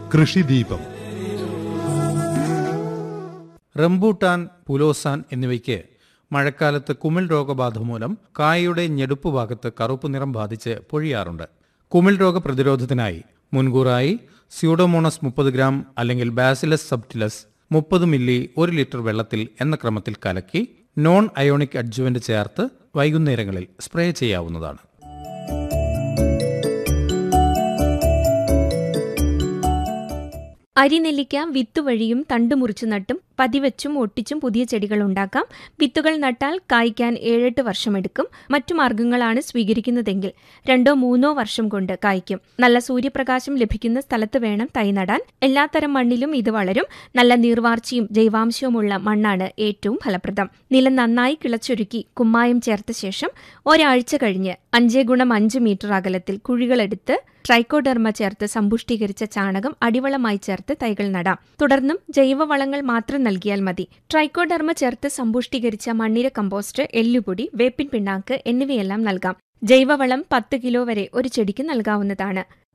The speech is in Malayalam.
കൃഷിദീപം റംബൂട്ടാൻ പുലോസാൻ എന്നിവയ്ക്ക് മഴക്കാലത്ത് കുമിൾ രോഗബാധ മൂലം കായയുടെ ഞെടുപ്പ് ഭാഗത്ത് കറുപ്പ് നിറം ബാധിച്ച് പൊഴിയാറുണ്ട് കുമിൾ രോഗ പ്രതിരോധത്തിനായി മുൻകൂറായി സ്യൂഡോമോണസ് മുപ്പത് ഗ്രാം അല്ലെങ്കിൽ ബാസിലസ് സബ്റ്റിലസ് മുപ്പത് മില്ലി ഒരു ലിറ്റർ വെള്ളത്തിൽ എന്ന ക്രമത്തിൽ കലക്കി നോൺ അയോണിക് അഡ്ജുവന്റ് ചേർത്ത് വൈകുന്നേരങ്ങളിൽ സ്പ്രേ ചെയ്യാവുന്നതാണ് അരിനെല്ലിക്ക വിത്ത് വഴിയും തണ്ട് മുറിച്ചു നട്ടും പതിവച്ചും ഒട്ടിച്ചും പുതിയ ചെടികൾ ഉണ്ടാക്കാം വിത്തുകൾ നട്ടാൽ കായ്ക്കാൻ ഏഴെട്ട് വർഷമെടുക്കും മറ്റു മാർഗങ്ങളാണ് സ്വീകരിക്കുന്നതെങ്കിൽ രണ്ടോ മൂന്നോ വർഷം കൊണ്ട് കായ്ക്കും നല്ല സൂര്യപ്രകാശം ലഭിക്കുന്ന സ്ഥലത്ത് വേണം തൈ നടാൻ എല്ലാത്തരം മണ്ണിലും ഇത് വളരും നല്ല നീർവാർച്ചയും ജൈവാംശവുമുള്ള മണ്ണാണ് ഏറ്റവും ഫലപ്രദം നിലം നന്നായി കിളച്ചൊരുക്കി കുമ്മായം ചേർത്ത ശേഷം ഒരാഴ്ച കഴിഞ്ഞ് അഞ്ചേ ഗുണം അഞ്ച് മീറ്റർ അകലത്തിൽ കുഴികളെടുത്ത് ട്രൈക്കോഡെർമ ചേർത്ത് സമ്പുഷ്ടീകരിച്ച ചാണകം അടിവളമായി ചേർത്ത് തൈകൾ നടാം തുടർന്നും ജൈവവളങ്ങൾ മാത്രം നൽകിയാൽ മതി ട്രൈക്കോഡെർമ ചേർത്ത് സമ്പുഷ്ടീകരിച്ച മണ്ണിര കമ്പോസ്റ്റ് എല്ലുപൊടി വേപ്പിൻ പിണ്ണാക്ക് എന്നിവയെല്ലാം നൽകാം ജൈവവളം പത്ത് കിലോ വരെ ഒരു ചെടിക്ക് നൽകാവുന്നതാണ്